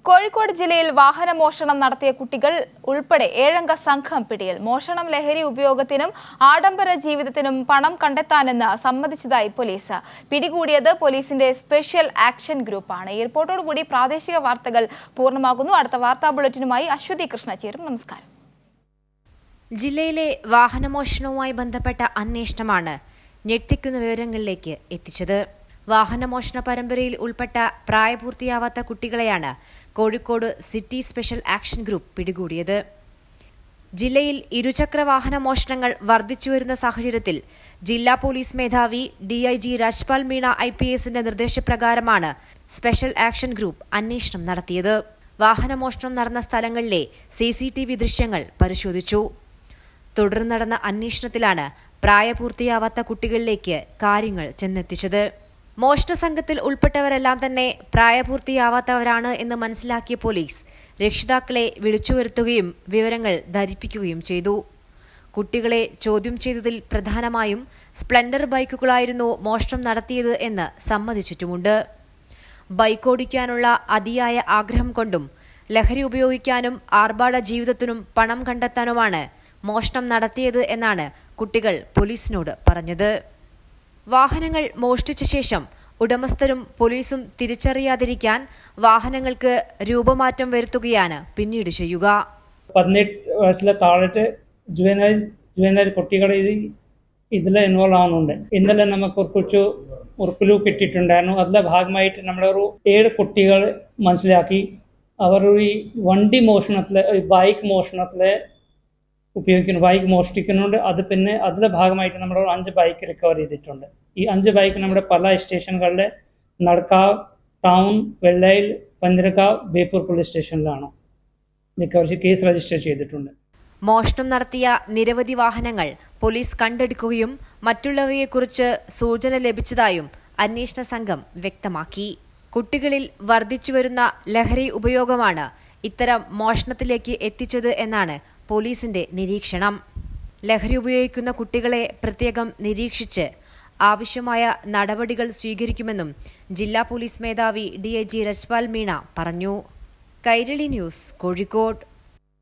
കോഴിക്കോട് ജില്ലയിൽ വാഹന മോഷണം നടത്തിയ കുട്ടികൾ ഉൾപ്പെടെ ഏഴംഗ സംഘം പിടിയിൽ മോഷണം ലഹരി ഉപയോഗത്തിനും ആഡംബര ജീവിതത്തിനും പണം കണ്ടെത്താനെന്ന് സമ്മതിച്ചതായി പോലീസ് പിടികൂടിയത് പോലീസിന്റെ സ്പെഷ്യൽ ആക്ഷൻ ഗ്രൂപ്പാണ് ഈ റിപ്പോർട്ടോടുകൂടി പ്രാദേശിക വാർത്തകൾ പൂർണ്ണമാകുന്നു അടുത്ത വാർത്താ ബുള്ളറ്റിനുമായി അശ്വതി കൃഷ്ണ ചേരും നമസ്കാരം ജില്ലയിലെ വാഹനമോഷണവുമായി ബന്ധപ്പെട്ട അന്വേഷണമാണ് ഞെട്ടിക്കുന്ന വിവരങ്ങളിലേക്ക് എത്തിച്ചത് വാഹനമോഷണ പരമ്പരയിൽ ഉൾപ്പെട്ട പ്രായപൂർത്തിയാവാത്ത കുട്ടികളെയാണ് Kozhikode city special action group പിടികൂടിയത് ജില്ലയിൽ ഇരുചക്ര വാഹന മോഷണങ്ങൾ വർദ്ധിച്ചുവരുന്ന സാഹചര്യത്തിൽ ജില്ലാ പോലീസ് മേധാവി DIG Rajpal Meena I P എസിന്റെ നിർദ്ദേശപ്രകാരമാണ് സ്പെഷ്യൽ ആക്ഷൻ ഗ്രൂപ്പ് അന്വേഷണം നടത്തിയത് വാഹനമോഷണം നടന്ന സ്ഥലങ്ങളിലെ സി സി ടി വി ദൃശ്യങ്ങൾ പരിശോധിച്ചു തുടർന്ന് നടന്ന അന്വേഷണത്തിലാണ് പ്രായപൂർത്തിയാവാത്ത കുട്ടികളിലേക്ക് കാര്യങ്ങൾ ചെന്നെത്തിച്ചത് മോഷണ സംഘത്തിൽ ഉൾപ്പെട്ടവരെല്ലാം തന്നെ പ്രായപൂർത്തിയാവാത്തവരാണ് എന്ന് മനസ്സിലാക്കിയ പോലീസ് രക്ഷിതാക്കളെ വിളിച്ചുവരുത്തുകയും വിവരങ്ങൾ ധരിപ്പിക്കുകയും ചെയ്തു കുട്ടികളെ ചോദ്യം ചെയ്തതിൽ പ്രധാനമായും സ്പ്ലെൻഡർ ബൈക്കുകളായിരുന്നു മോഷണം നടത്തിയത് എന്ന് സമ്മതിച്ചിട്ടുമുണ്ട് ബൈക്ക് ഓടിക്കാനുള്ള അതിയായ ആഗ്രഹം കൊണ്ടും ലഹരി ഉപയോഗിക്കാനും ആർഭാട ജീവിതത്തിനും പണം കണ്ടെത്താനുമാണ് മോഷണം നടത്തിയത് എന്നാണ് കുട്ടികൾ പോലീസിനോട് പറഞ്ഞത് വാഹനങ്ങൾ മോഷ്ടിച്ച ശേഷം ഉടമസ്ഥരും പോലീസും തിരിച്ചറിയാതിരിക്കാൻ വാഹനങ്ങൾക്ക് രൂപമാറ്റം വരുത്തുകയാണ് പിന്നീട് ചെയ്യുക പതിനെട്ട് വയസ്സിലെ താഴത്തെ ജുവനൈൽ ജുവനൈൽ കുട്ടികൾ ഇത് ഇതിൽ ഇൻവോൾവ് ആവുന്നുണ്ട് ഇന്നലെ നമുക്ക് ഒരു കുറച്ച് ഉറപ്പിലു കിട്ടിയിട്ടുണ്ടായിരുന്നു അതിന്റെ ഭാഗമായിട്ട് നമ്മളൊരു ഏഴ് കുട്ടികൾ മനസ്സിലാക്കി അവർ ഈ വണ്ടി മോഷണത്തിലെ ബൈക്ക് മോഷണത്തിലെ ഉപയോഗിക്കുന്നു ബൈക്ക് മോഷ്ടിക്കുന്നുണ്ട് അത് പിന്നെ അതിന്റെ ഭാഗമായിട്ട് നമ്മൾ ഒരു അഞ്ച് ബൈക്ക് റിക്കവർ ചെയ്തിട്ടുണ്ട് ഈ അഞ്ച് ബൈക്ക് നമ്മുടെ പല സ്റ്റേഷനുകളിൽ നടക്കാവ് ടൗൺ വെള്ളയിൽ പഞ്ചരക്കാവ് ബേപ്പൂർ പോലീസ് സ്റ്റേഷനിലാണ് റിക്കവർ ചെയ്ത് കേസ് രജിസ്റ്റർ ചെയ്തിട്ടുണ്ട് മോഷണം നടത്തിയ നിരവധി വാഹനങ്ങൾ പോലീസ് കണ്ടെടുക്കുകയും മറ്റുള്ളവയെക്കുറിച്ച് സൂചന ലഭിച്ചതായും അന്വേഷണ സംഘം വ്യക്തമാക്കി കുട്ടികളിൽ വർദ്ധിച്ചുവരുന്ന ലഹരി ഉപയോഗമാണ് ഇത്തരം മോഷണത്തിലേക്ക് എത്തിച്ചത് എന്നാണ് പോലീസിന്റെ നിരീക്ഷണം ലഹരി ഉപയോഗിക്കുന്ന കുട്ടികളെ പ്രത്യേകം നിരീക്ഷിച്ച് ആവശ്യമായ നടപടികൾ സ്വീകരിക്കുമെന്നും ജില്ലാ പോലീസ് മേധാവി ഡിഐജി രജ്പാൽ മീണ പറഞ്ഞു കൈരളി ന്യൂസ് കോഴിക്കോട്